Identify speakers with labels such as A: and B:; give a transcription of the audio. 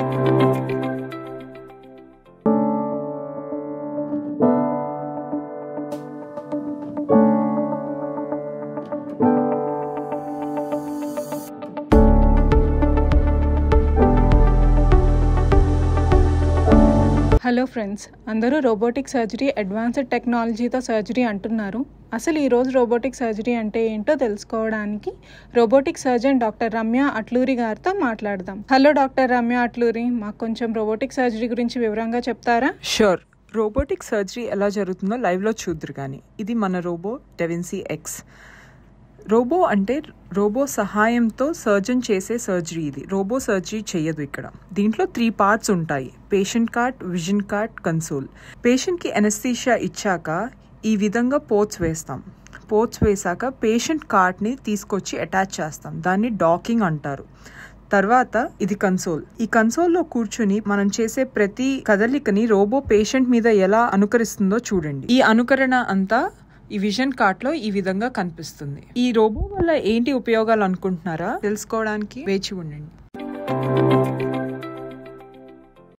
A: hello friends అందరూ robotic surgery advanced టెక్నాలజీతో surgery అంటున్నారు అసలు ఈరోజు రోబోటిక్ సర్జరీ అంటే ఏంటో తెలుసుకోవడానికి robotic surgeon doctor Ramya Atluri గారితో మాట్లాడదాం హలో డాక్టర్ రమ్య అట్లూరి మాకు కొంచెం రోబోటిక్ సర్జరీ గురించి వివరంగా చెప్తారా
B: షూర్ రోబోటిక్ సర్జరీ ఎలా జరుగుతుందో లైవ్లో చూద్దరు కానీ ఇది మన రోబో డెవిన్సీ ఎక్స్ రోబో అంటే రోబో సహాయంతో సర్జన్ చేసే సర్జరీ ఇది రోబో సర్జరీ చేయదు ఇక్కడ దీంట్లో త్రీ పార్ట్స్ ఉంటాయి patient cart vision cart console పేషెంట్కి ఎనస్థీషియా ఇచ్చాక ఈ విధంగా పోర్ట్స్ వేస్తాం పోర్ట్స్ వేసాక పేషెంట్ కార్డ్ని తీసుకొచ్చి అటాచ్ చేస్తాం దాన్ని డాకింగ్ అంటారు తర్వాత ఇది కన్సోల్ ఈ కన్సోల్లో కూర్చుని మనం చేసే ప్రతి కదలికని రోబో పేషెంట్ మీద ఎలా అనుకరిస్తుందో చూడండి ఈ అనుకరణ అంతా ఈ విజన్ కార్ట్ లో ఈ విధంగా కనిపిస్తుంది ఈ రోబో వల్ల ఏంటి ఉపయోగాలు అనుకుంటున్నారా తెలుసుకోవడానికి వేచి ఉండండి